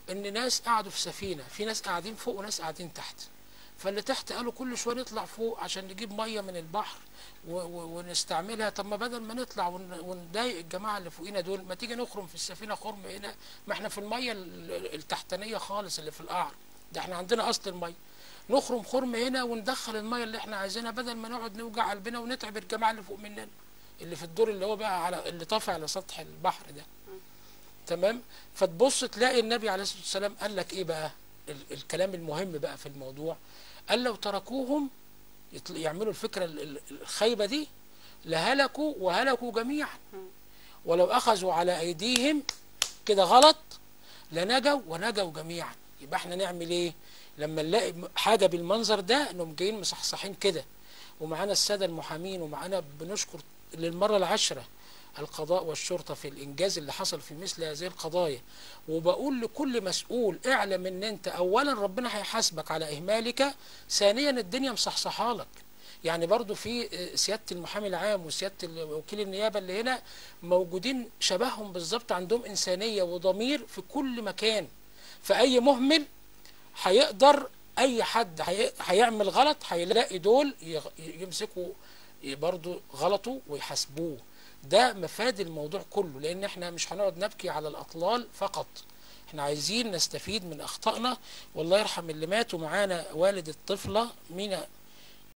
ان ناس قعدوا في سفينه في ناس قاعدين فوق وناس قاعدين تحت فاللي تحت قالوا كل شويه نطلع فوق عشان نجيب ميه من البحر و و ونستعملها طب ما بدل ما نطلع ون ونضايق الجماعه اللي فوقينا دول ما تيجي نخرم في السفينه خرم هنا ما احنا في الميه ال- التحتانيه خالص اللي في القعر ده احنا عندنا اصل الميه نخرم خرم هنا وندخل الميه اللي احنا عايزينها بدل ما نقعد نوجع قلبنا ونتعب الجماعه اللي فوق مننا اللي في الدور اللي هو بقى على اللي طافي على سطح البحر ده تمام فتبص تلاقي النبي عليه الصلاه والسلام قال لك ايه بقى ال الكلام المهم بقى في الموضوع قال لو تركوهم يطل- يعملوا الفكره ال- ال- الخايبه دي لهلكوا وهلكوا جميعا ولو اخذوا على ايديهم كده غلط لنجوا ونجوا جميعا يبقى احنا نعمل ايه لما نلاقي م- حاجه بالمنظر ده انهم جايين مصحصحين كده ومعانا الساده المحامين ومعانا بنشكر للمره العاشره القضاء والشرطه في الانجاز اللي حصل في مثل هذه القضايا وبقول لكل مسؤول اعلم ان انت اولا ربنا هيحاسبك على اهمالك ثانيا الدنيا مصحصحه لك يعني برضو في آه، سياده المحامي العام وسياده ال- وكيل النيابه اللي هنا موجودين شبههم بالظبط عندهم انسانيه وضمير في كل مكان فاي مهمل هيقدر اي حد هي- هيعمل غلط هيلاقي دول يغ- يمسكوا برضو غلطه ويحاسبوه ده مفاد الموضوع كله لان احنا مش هنقعد نبكي على الاطلال فقط احنا عايزين نستفيد من اخطائنا والله يرحم اللي ماتوا معانا والد الطفله مينا